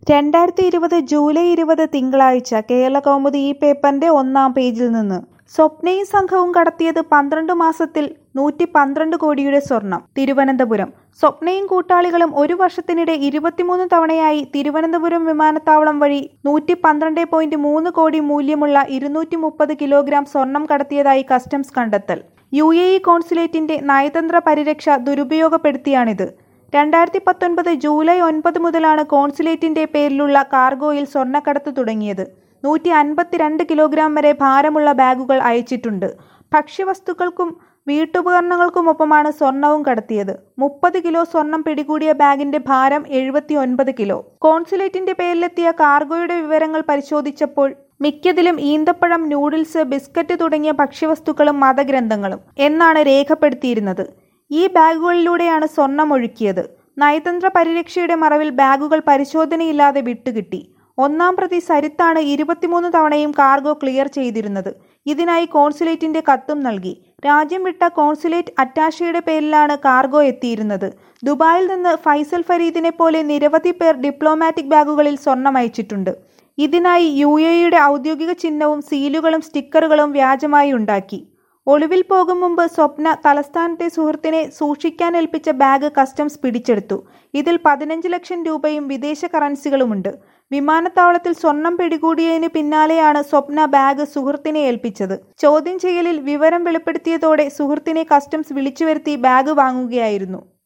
രണ്ടായിരത്തി ഇരുപത് ജൂലൈ ഇരുപത് തിങ്കളാഴ്ച കേരളകൗമുദി ഈ പേപ്പറിന്റെ ഒന്നാം പേജിൽ നിന്ന് സ്വപ്നയും സംഘവും കടത്തിയത് പന്ത്രണ്ട് മാസത്തിൽ നൂറ്റി പന്ത്രണ്ട് കോടിയുടെ സ്വർണം തിരുവനന്തപുരം സ്വപ്നയും കൂട്ടാളികളും ഒരു വർഷത്തിനിടെ ഇരുപത്തിമൂന്ന് തവണയായി തിരുവനന്തപുരം വിമാനത്താവളം വഴി നൂറ്റി പന്ത്രണ്ട് പോയിന്റ് മൂന്ന് കോടി മൂല്യമുള്ള ഇരുന്നൂറ്റി മുപ്പത് കിലോഗ്രാം സ്വർണം കടത്തിയതായി കസ്റ്റംസ് കണ്ടെത്തൽ യു എ ഇ കോൺസുലേറ്റിന്റെ നയതന്ത്ര പരിരക്ഷ ദുരുപയോഗപ്പെടുത്തിയാണിത് രണ്ടായിരത്തി പത്തൊൻപത് ജൂലൈ ഒൻപത് മുതലാണ് കോൺസുലേറ്റിന്റെ പേരിലുള്ള കാർഗോയിൽ സ്വർണ്ണക്കടത്ത് തുടങ്ങിയത് നൂറ്റി അൻപത്തിരണ്ട് കിലോഗ്രാം വരെ ഭാരമുള്ള ബാഗുകൾ അയച്ചിട്ടുണ്ട് ഭക്ഷ്യവസ്തുക്കൾക്കും വീട്ടുപകരണങ്ങൾക്കുമൊപ്പമാണ് സ്വർണവും കടത്തിയത് മുപ്പത് കിലോ സ്വർണം പിടികൂടിയ ബാഗിന്റെ ഭാരം എഴുപത്തി ഒൻപത് കിലോ കോൺസുലേറ്റിന്റെ പേരിലെത്തിയ കാർഗോയുടെ വിവരങ്ങൾ പരിശോധിച്ചപ്പോൾ മിക്കതിലും ഈന്തപ്പഴം നൂഡിൽസ് ബിസ്ക്കറ്റ് തുടങ്ങിയ ഭക്ഷ്യവസ്തുക്കളും മതഗ്രന്ഥങ്ങളും എന്നാണ് രേഖപ്പെടുത്തിയിരുന്നത് ഈ ബാഗുകളിലൂടെയാണ് സ്വർണം ഒഴുക്കിയത് നയതന്ത്ര പരിരക്ഷയുടെ മറവിൽ ബാഗുകൾ പരിശോധനയില്ലാതെ വിട്ടുകിട്ടി ഒന്നാം പ്രതി സരിത്താണ് ഇരുപത്തിമൂന്ന് തവണയും കാർഗോ ക്ലിയർ ചെയ്തിരുന്നത് ഇതിനായി കോൺസുലേറ്റിന്റെ കത്തും നൽകി രാജ്യം വിട്ട കോൺസുലേറ്റ് അറ്റാഷയുടെ പേരിലാണ് കാർഗോ എത്തിയിരുന്നത് ദുബായിൽ നിന്ന് ഫൈസൽ ഫരീദിനെ പോലെ നിരവധി പേർ ഡിപ്ലോമാറ്റിക് ബാഗുകളിൽ സ്വർണം അയച്ചിട്ടുണ്ട് ഇതിനായി യു എയുടെ ഔദ്യോഗിക ചിഹ്നവും സീലുകളും സ്റ്റിക്കറുകളും വ്യാജമായി ഉണ്ടാക്കി ഒളിവിൽ പോകും മുമ്പ് സ്വപ്ന തലസ്ഥാനത്തെ സുഹൃത്തിനെ സൂക്ഷിക്കാൻ ഏൽപ്പിച്ച ബാഗ് കസ്റ്റംസ് പിടിച്ചെടുത്തു ഇതിൽ പതിനഞ്ച് ലക്ഷം രൂപയും വിദേശ കറൻസികളുമുണ്ട് വിമാനത്താവളത്തിൽ സ്വർണം പിടികൂടിയതിന് പിന്നാലെയാണ് സ്വപ്ന ബാഗ് സുഹൃത്തിനെ ഏൽപ്പിച്ചത് ചോദ്യം ചെയ്യലിൽ വിവരം വെളിപ്പെടുത്തിയതോടെ സുഹൃത്തിനെ കസ്റ്റംസ് വിളിച്ചുവരുത്തി ബാഗ് വാങ്ങുകയായിരുന്നു